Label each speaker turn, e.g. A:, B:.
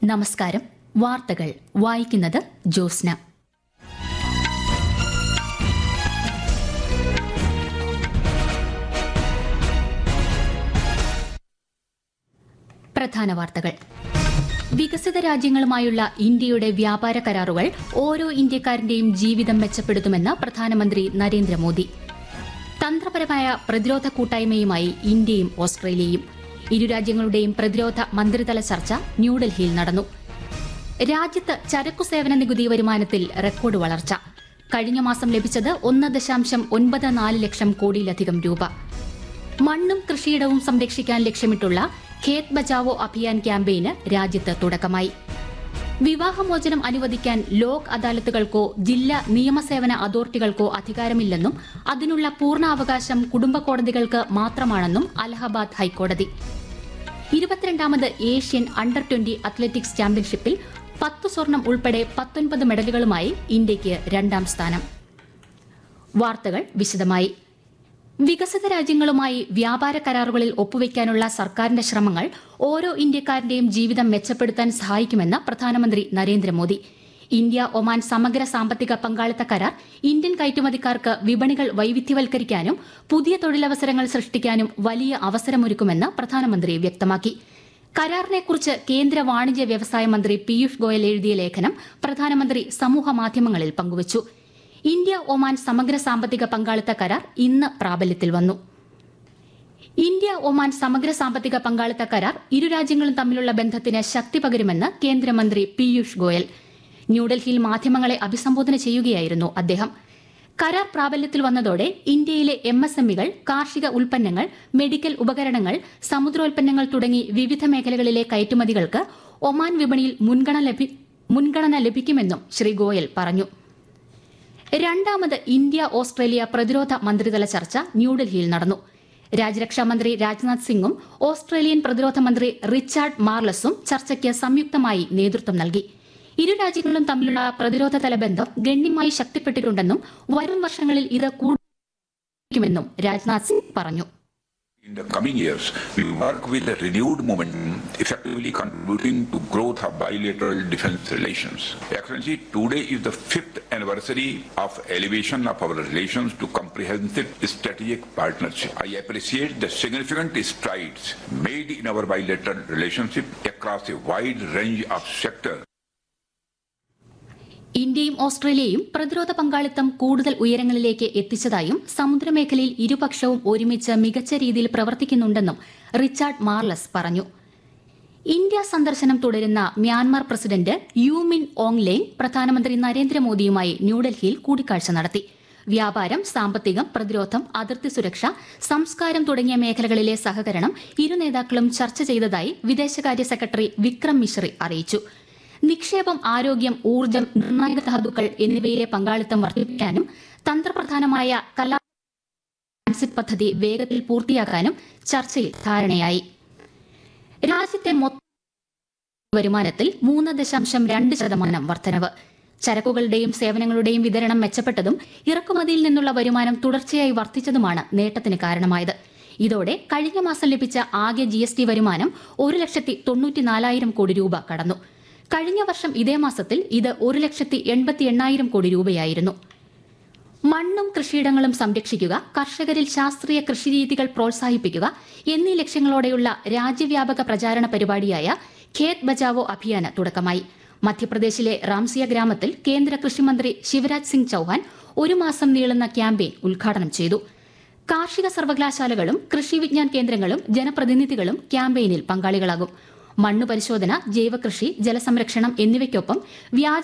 A: നമസ്കാരം വാർത്തകൾ വായിക്കുന്നത് ജോസ്ന പ്രധാന വാർത്തകൾ വികസിത രാജ്യങ്ങളുമായുള്ള ഇന്ത്യയുടെ വ്യാപാര കരാറുകൾ ഓരോ ഇന്ത്യക്കാരന്റെയും ജീവിതം മെച്ചപ്പെടുത്തുമെന്ന് പ്രധാനമന്ത്രി നരേന്ദ്രമോദി തന്ത്രപരമായ പ്രതിരോധ കൂട്ടായ്മയുമായി ഇന്ത്യയും ഓസ്ട്രേലിയയും ഇരു രാജ്യങ്ങളുടെയും പ്രതിരോധ മന്ത്രിതല ചർച്ച ന്യൂഡൽഹിയിൽ നടന്നു രാജ്യത്ത് ചരക്കു സേവന നികുതി വരുമാനത്തിൽ റെക്കോർഡ് വളർച്ച കഴിഞ്ഞ മാസം ലഭിച്ചത് ഒന്ന് ദശാംശം ഒൻപത് നാല് ലക്ഷം കോടിയിലധികം രൂപ മണ്ണും കൃഷിയിടവും സംരക്ഷിക്കാൻ ലക്ഷ്യമിട്ടുള്ള ഖേത് ബച്ചാവോ അഭിയാൻ ക്യാമ്പയിന് രാജ്യത്ത് തുടക്കമായി വിവാഹമോചനം അനുവദിക്കാൻ ലോക് അദാലത്തുകൾക്കോ ജില്ലാ നിയമസേവന അതോറിറ്റികൾക്കോ അധികാരമില്ലെന്നും അതിനുള്ള പൂർണ്ണ അവകാശം കുടുംബ കോടതികൾക്ക് മാത്രമാണെന്നും അലഹബാദ് ഹൈക്കോടതി ഇരുപത്തിരണ്ടാമത് ഏഷ്യൻ അണ്ടർ ട്വന്റി അത്ലറ്റിക്സ് ചാമ്പ്യൻഷിപ്പിൽ പത്ത് സ്വർണം ഉൾപ്പെടെ പത്തൊൻപത് മെഡലുകളുമായി ഇന്ത്യയ്ക്ക് രണ്ടാം സ്ഥാനം വാർത്തകൾ വിശദമായി വികസിത രാജ്യങ്ങളുമായി വ്യാപാര കരാറുകളിൽ ഒപ്പുവെക്കാനുള്ള സർക്കാരിന്റെ ശ്രമങ്ങൾ ഓരോ ഇന്ത്യക്കാരന്റെയും ജീവിതം മെച്ചപ്പെടുത്താൻ സഹായിക്കുമെന്ന് പ്രധാനമന്ത്രി നരേന്ദ്രമോദി ഇന്ത്യ ഒമാൻ സമഗ്ര സാമ്പത്തിക പങ്കാളിത്ത കരാർ ഇന്ത്യൻ കയറ്റുമതിക്കാർക്ക് വിപണികൾ വൈവിധ്യവൽക്കരിക്കാനും പുതിയ തൊഴിലവസരങ്ങൾ സൃഷ്ടിക്കാനും വലിയ അവസരമൊരുക്കുമെന്ന് പ്രധാനമന്ത്രി വ്യക്തമാക്കി കരാറിനെക്കുറിച്ച് കേന്ദ്ര വാണിജ്യ വ്യവസായ മന്ത്രി പീയൂഷ് ഗോയൽ എഴുതിയ ലേഖനം പ്രധാനമന്ത്രി സമൂഹ മാധ്യമങ്ങളിൽ പങ്കുവച്ചു ഇന്ത്യ ഒമാൻ സമഗ്ര സാമ്പത്തിക പങ്കാളിത്ത കരാർ ഇന്ന് പ്രാബല്യത്തിൽ വന്നു ഇന്ത്യ ഒമാൻ സമഗ്ര സാമ്പത്തിക പങ്കാളിത്ത കരാർ ഇരു രാജ്യങ്ങളും തമ്മിലുള്ള ബന്ധത്തിന് ശക്തി പകരുമെന്ന് കേന്ദ്രമന്ത്രി പീയൂഷ് ഗോയൽ ന്യൂഡൽഹിയിൽ മാധ്യമങ്ങളെ അഭിസംബോധന ചെയ്യുകയായിരുന്നു അദ്ദേഹം കരാർ പ്രാബല്യത്തിൽ വന്നതോടെ ഇന്ത്യയിലെ എം എസ് എമ്മികൾ കാർഷിക ഉൽപ്പന്നങ്ങൾ മെഡിക്കൽ ഉപകരണങ്ങൾ സമുദ്രോൽപ്പന്നങ്ങൾ തുടങ്ങി വിവിധ മേഖലകളിലെ കയറ്റുമതികൾക്ക് ഒമാൻ വിപണിയിൽ മുൻഗണന ലഭി- മുൻഗണന ലഭിക്കുമെന്നും ശ്രീ ഗോയൽ പറഞ്ഞു രണ്ടാമത് ഇന്ത്യ ഓസ്ട്രേലിയ പ്രതിരോധ മന്ത്രിതല ചർച്ച ന്യൂഡൽഹിയിൽ നടന്നു രാജ്യരക്ഷാ മന്ത്രി രാജ്നാഥ് സിംഗും ഓസ്ട്രേലിയൻ പ്രതിരോധ മന്ത്രി റിച്ചാർഡ് മാർലസും ചർച്ചയ്ക്ക് സംയുക്തമായി നേതൃത്വം നൽകി ഇരു രാജ്യങ്ങളും തമ്മിലുള്ള പ്രതിരോധതല ബന്ധം ഗണ്യമായി ശക്തിപ്പെട്ടിട്ടുണ്ടെന്നും വരും വർഷങ്ങളിൽ ഇത് കൂടുതലുമെന്നും രാജ്നാഥ് സിംഗ് പറഞ്ഞു
B: In the coming years, we work with a renewed momentum, effectively contributing to growth of bilateral defense relations. Excellency, today is the fifth anniversary of elevation of our relations to comprehensive strategic partnership. I appreciate the significant strides made in our bilateral relationship across a wide range of sectors.
A: ഇന്ത്യയും ഓസ്ട്രേലിയയും പ്രതിരോധ പങ്കാളിത്തം കൂടുതൽ ഉയരങ്ങളിലേക്ക് എത്തിച്ചതായും സമുദ്രമേഖലയിൽ ഇരുപക്ഷവും ഒരുമിച്ച് മികച്ച രീതിയിൽ പ്രവർത്തിക്കുന്നുണ്ടെന്നും റിച്ചാർഡ് മാർലസ് പറഞ്ഞു ഇന്ത്യ സന്ദർശനം തുടരുന്ന Myanmar president U Min Aung Hlaing പ്രധാനമന്ത്രി നരേന്ദ്രമോദിയുമായി ന്യൂഡൽഹിയിൽ കൂടിക്കാഴ്ച നടത്തി വ്യാപാരം സാമ്പത്തികം പ്രതിരോധം അതിർത്തി സുരക്ഷ സംസ്കാരം തുടങ്ങിയ മേഖലകളിലെ സഹകരണം ഇരു നേതാക്കളും ചർച്ച ചെയ്തതായി വിദേശകാര്യ സെക്രട്ടറി വിക്രം മിശ്രി അറിയിച്ചു നിക്ഷേപം ആരോഗ്യം ഊർജ്ജം നിർണായക ധാതുക്കൾ എന്നിവയിലെ പങ്കാളിത്തം വർദ്ധിപ്പിക്കാനും തന്ത്രപ്രധാനമായ കലാ ട്രാൻസിറ്റ് പദ്ധതി വേഗത്തിൽ പൂർത്തിയാക്കാനും ചർച്ചയിൽ ധാരണയായി രാജ്യത്തെ മൊത്ത വരുമാനത്തിൽ മൂന്ന് ദശാംശം രണ്ട് ശതമാനം വർധനവ് ചരക്കുകളുടെയും സേവനങ്ങളുടെയും വിതരണം മെച്ചപ്പെട്ടതും ഇറക്കുമതിയിൽ നിന്നുള്ള വരുമാനം തുടർച്ചയായി വർദ്ധിച്ചതുമാണ് നേട്ടത്തിന് കാരണമായത് ഇതോടെ കഴിഞ്ഞ മാസം ലഭിച്ച ആകെ ജി എസ് ടി വരുമാനം ഒരു ലക്ഷത്തി തൊണ്ണൂറ്റിനാലായിരം കോടി രൂപ കടന്നു കഴിഞ്ഞ വർഷം ഇതേ മാസത്തിൽ ഇത് ഒരു ലക്ഷത്തി എൺപത്തി എണ്ണായിരം കോടി രൂപയായിരുന്നു മണ്ണും കൃഷിയിടങ്ങളും സംരക്ഷിക്കുക കർഷകരിൽ ശാസ്ത്രീയ കൃഷിരീതികൾ പ്രോത്സാഹിപ്പിക്കുക എന്നീ ലക്ഷ്യങ്ങളോടെയുള്ള രാജ്യവ്യാപക പ്രചാരണ പരിപാടിയായ ഖേത് ബച്ചാവോ അഭിയാന് തുടക്കമായി മധ്യപ്രദേശിലെ റാംസിയ ഗ്രാമത്തിൽ കേന്ദ്ര കൃഷിമന്ത്രി ശിവരാജ് സിംഗ് ചൌഹാൻ ഒരു മാസം നീളുന്ന ക്യാമ്പയിൻ ഉദ്ഘാടനം ചെയ്തു കാർഷിക സർവകലാശാലകളും കൃഷി വിജ്ഞാൻ കേന്ദ്രങ്ങളും ജനപ്രതിനിധികളും ക്യാമ്പയിനിൽ പങ്കാളികളാകും മണ്ണു പരിശോധന ജൈവകൃഷി ജലസംരക്ഷണം എന്നിവയ്ക്കൊപ്പം വ്യാജ